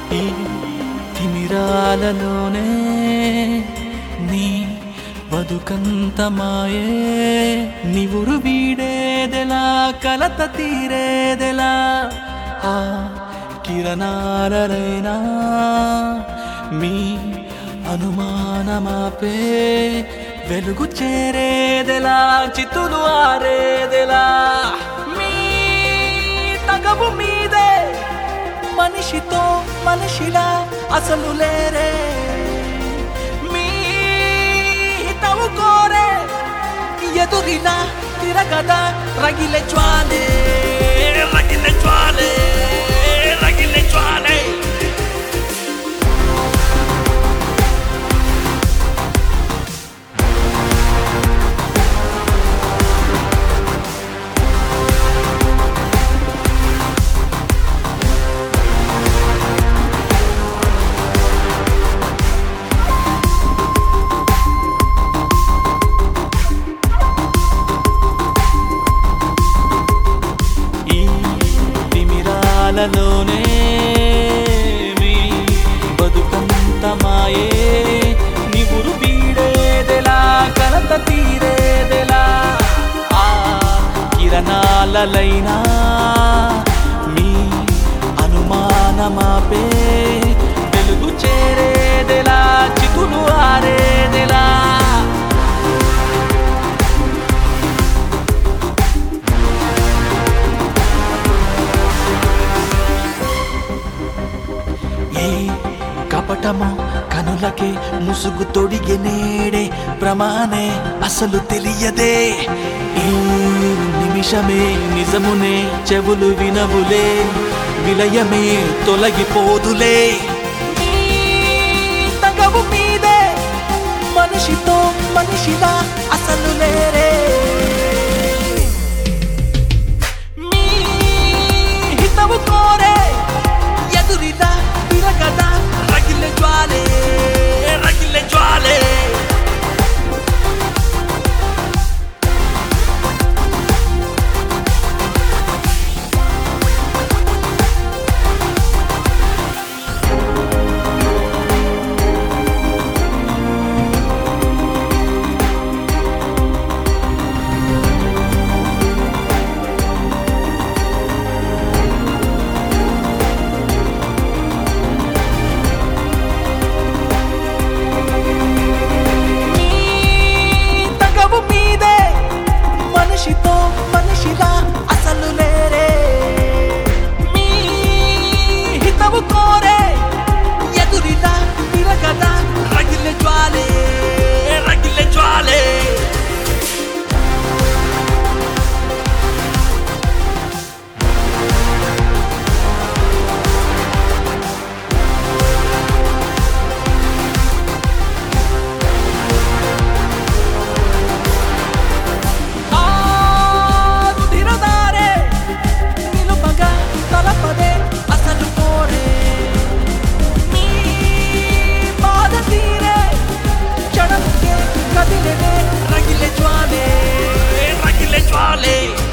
ఈ తిమిరాలలోనే నీ బతుకంత మాయే నివురు వీడేదెలా కలత తీరేదెలా ఆ కిరణాలైనా మీ అనుమానమాపే వెలుగు చేరేదెలా చితులు ఆరేదెలా మీ తగవు మీదే మనిషితో మనిషిలా అసలు లేరే మీ హితవు కోరే ఎదురిలా తిరగదా రగిలే జ్వాలే రగిలే జ్వాలే రగిలే జ్వాలే ఈ తిమిరాలలోనే మీ బతుకంత మాయే నివురు వీడేదెలా కలత తీరేదెలా ఆ కిరణాలైనా మీ అనుమానమాపే వెలుగు చేరేదెలా చితులు ఆరేదెలా ఏ కపటమో కనులకే ముసుగు తొడిగే నేడే ప్రమాణే అసలు తెలియదే ఈ నిమిషమే నిజమునే చెవులు వినవులే విలయమే తొలగిపోదులే ఈ తగవు మీదే మనిషితో మనిషిలా అసలు లేరే మీ హితవు కోరే ఎదురిలా తిరగదా రగిలే జ్వాలే రగిలే జ్వాలే మీ తగవు మీదే మనిషితో మనిషిలా అసలు లేరే మీ హితవు కోరే ఎదురిలా తిరగదా రగిలే జ్వాలే రగిలే జ్వాలే ఆరు దినదారే నిలుపగా తలపదే అసలు కోరే మీ బాధ తీరే క్షణముకే కదిలే రగిలే జ్వాలే రగిలే జ్వాలే